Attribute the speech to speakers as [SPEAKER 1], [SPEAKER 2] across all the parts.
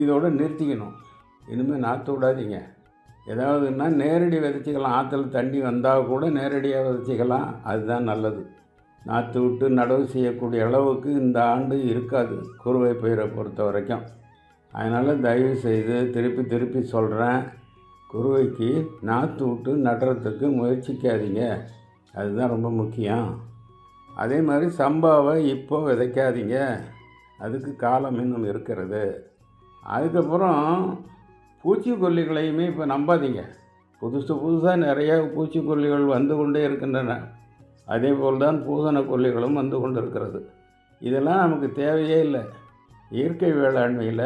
[SPEAKER 1] இதோட நிறுத்திக்கணும் இனிமேல் நாற்று விடாதீங்க ஏதாவதுன்னா நேரடி விதைச்சிக்கலாம் ஆற்றுல தண்ணி வந்தால் கூட நேரடியாக விதைச்சிக்கலாம் அதுதான் நல்லது நாற்று விட்டு நடவு செய்யக்கூடிய அளவுக்கு இந்த ஆண்டு இருக்காது குறுவை பயிரை பொறுத்த வரைக்கும் அதனால் தயவு செய்து திருப்பி திருப்பி சொல்கிறேன் குறுவைக்கு நாற்று விட்டு நடுறதுக்கு முயற்சிக்காதீங்க அதுதான் ரொம்ப முக்கியம் அதே மாதிரி சம்பாவை இப்போ விதைக்காதீங்க அதுக்கு காலம் இன்னும் இருக்கிறது அதுக்கப்புறம் பூச்சிக்கொல்லிகளையுமே இப்போ நம்பாதீங்க புதுசு புதுசாக நிறைய பூச்சிக்கொல்லிகள் வந்து கொண்டே இருக்கின்றன அதே போல் தான் பூசண கொல்லிகளும் வந்து கொண்டு இருக்கிறது இதெல்லாம் நமக்கு தேவையே இல்லை இயற்கை வேளாண்மையில்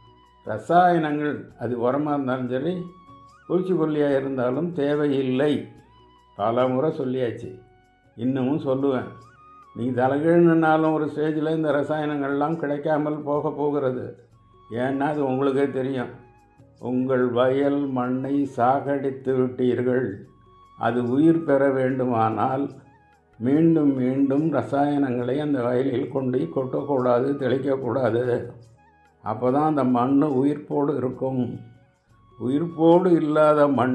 [SPEAKER 1] ரசாயனங்கள் அது உரமாக இருந்தாலும் சரி பூச்சிக்கொல்லியாக இருந்தாலும் தேவையில்லை பல முறை சொல்லியாச்சு இன்னமும் சொல்லுவேன் நீ தலைகீழ்னாலும் ஒரு ஸ்டேஜில் இந்த ரசாயனங்கள்லாம் கிடைக்காமல் போக போகிறது ஏன்னா அது உங்களுக்கே தெரியும் உங்கள் வயல் மண்ணை சாகடித்து விட்டீர்கள் அது உயிர் பெற வேண்டுமானால் மீண்டும் மீண்டும் ரசாயனங்களை அந்த வயலில் கொண்டு கொட்டக்கூடாது தெளிக்கக்கூடாது அப்போ தான் அந்த மண் உயிர்ப்போடு இருக்கும் உயிர்ப்போடு இல்லாத மண்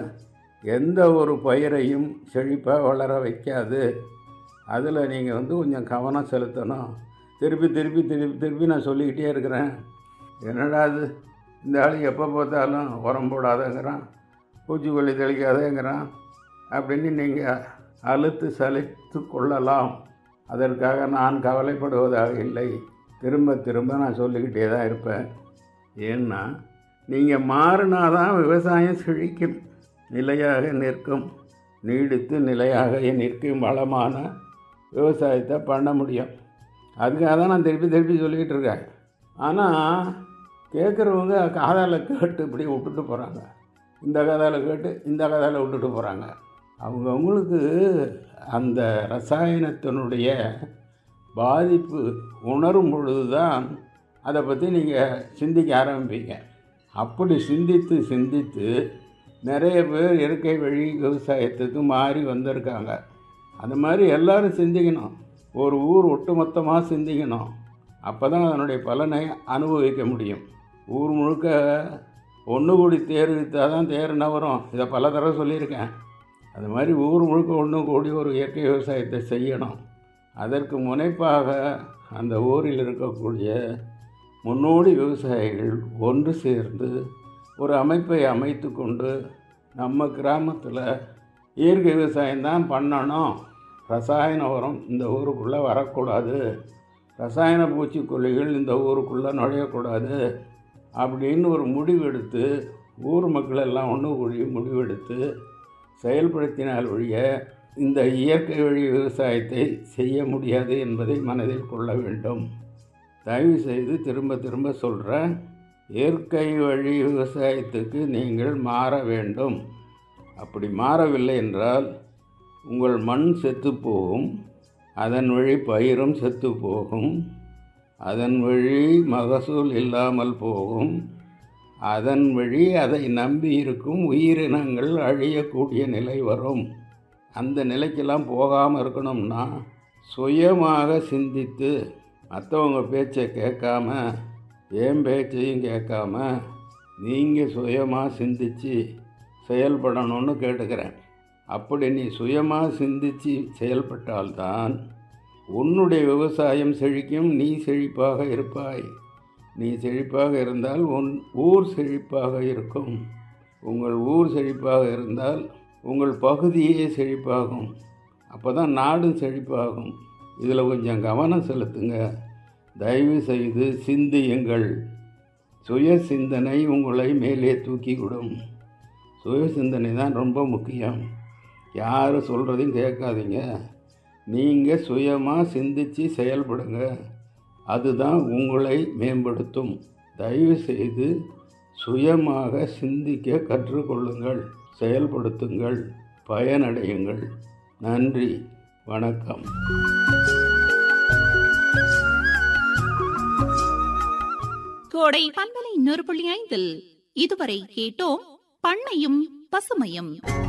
[SPEAKER 1] எந்த ஒரு பயிரையும் செழிப்பாக வளர வைக்காது அதில் நீங்கள் வந்து கொஞ்சம் கவனம் செலுத்தணும் திருப்பி திருப்பி திருப்பி திருப்பி நான் சொல்லிக்கிட்டே இருக்கிறேன் என்னடா அது இந்த ஆள் எப்போ பார்த்தாலும் உரம் போடாதங்கிறான் பூச்சிக்கொல்லி தெளிக்காதேங்கிறான் அப்படின்னு நீங்கள் அழுத்து சலித்து கொள்ளலாம் அதற்காக நான் கவலைப்படுவதாக இல்லை திரும்ப திரும்ப நான் சொல்லிக்கிட்டே தான் இருப்பேன் ஏன்னா நீங்கள் மாறினாதான் விவசாயம் செழிக்கும் நிலையாக நிற்கும் நீடித்து நிலையாக நிற்கும் வளமான விவசாயத்தை பண்ண முடியும் அதுக்காக தான் நான் திருப்பி திருப்பி சொல்லிக்கிட்டு இருக்கேன் ஆனால் கேட்குறவங்க காதால் கேட்டு இப்படி விட்டுட்டு போகிறாங்க இந்த கதாவில் கேட்டு இந்த கதாவில் விட்டுட்டு போகிறாங்க அவங்கவுங்களுக்கு அந்த ரசாயனத்தினுடைய பாதிப்பு உணரும் பொழுது தான் அதை பற்றி நீங்கள் சிந்திக்க ஆரம்பிப்பீங்க அப்படி சிந்தித்து சிந்தித்து நிறைய பேர் இயற்கை வழி விவசாயத்துக்கு மாறி வந்திருக்காங்க அந்த மாதிரி எல்லாரும் சிந்திக்கணும் ஒரு ஊர் ஒட்டுமொத்தமாக சிந்திக்கணும் அப்போ தான் அதனுடைய பலனை அனுபவிக்க முடியும் ஊர் முழுக்க ஒன்று கூடி தேர் விற்றால் தான் தேர் நவரும் இதை பல தடவை சொல்லியிருக்கேன் அது மாதிரி ஊர் முழுக்க ஒன்று கூடி ஒரு இயற்கை விவசாயத்தை செய்யணும் அதற்கு முனைப்பாக அந்த ஊரில் இருக்கக்கூடிய முன்னோடி விவசாயிகள் ஒன்று சேர்ந்து ஒரு அமைப்பை அமைத்து கொண்டு நம்ம கிராமத்தில் இயற்கை விவசாயம் தான் பண்ணணும் ரசாயன உரம் இந்த ஊருக்குள்ளே வரக்கூடாது ரசாயன பூச்சிக்கொல்லிகள் இந்த ஊருக்குள்ளே நுழையக்கூடாது அப்படின்னு ஒரு முடிவெடுத்து ஊர் மக்கள் எல்லாம் ஒன்று கூடி முடிவெடுத்து செயல்படுத்தினால் ஒழிய இந்த இயற்கை வழி விவசாயத்தை செய்ய முடியாது என்பதை மனதில் கொள்ள வேண்டும் தயவு செய்து திரும்ப திரும்ப சொல்கிறேன் இயற்கை வழி விவசாயத்துக்கு நீங்கள் மாற வேண்டும் அப்படி மாறவில்லை என்றால் உங்கள் மண் செத்து போகும் அதன் வழி பயிரும் செத்து போகும் அதன் வழி மகசூல் இல்லாமல் போகும் அதன் வழி அதை நம்பி இருக்கும் உயிரினங்கள் அழியக்கூடிய நிலை வரும் அந்த நிலைக்கெல்லாம் போகாமல் இருக்கணும்னா சுயமாக சிந்தித்து மற்றவங்க பேச்சை கேட்காம என் பேச்சையும் கேட்காம நீங்கள் சுயமாக சிந்தித்து செயல்படணும்னு கேட்டுக்கிறேன் அப்படி நீ சுயமாக சிந்தித்து செயல்பட்டால்தான் உன்னுடைய விவசாயம் செழிக்கும் நீ செழிப்பாக இருப்பாய் நீ செழிப்பாக இருந்தால் உன் ஊர் செழிப்பாக இருக்கும் உங்கள் ஊர் செழிப்பாக இருந்தால் உங்கள் பகுதியே செழிப்பாகும் அப்போ தான் நாடும் செழிப்பாகும் இதில் கொஞ்சம் கவனம் செலுத்துங்க தயவு செய்து சிந்தியுங்கள் சுய சிந்தனை உங்களை மேலே தூக்கி விடும் சுய சிந்தனை தான் ரொம்ப முக்கியம் யார் சொல்கிறதையும் கேட்காதீங்க நீங்கள் சுயமாக சிந்தித்து செயல்படுங்க அதுதான் உங்களை மேம்படுத்தும் தயவு செய்து சுயமாக சிந்திக்க கற்றுக்கொள்ளுங்கள் செயல்படுத்துங்கள் பயனடையுங்கள் நன்றி வணக்கம்
[SPEAKER 2] கோடை பண்பலை நூறு புள்ளி ஐந்தில் இதுவரை கேட்டோம் பண்ணையும் பசுமையும்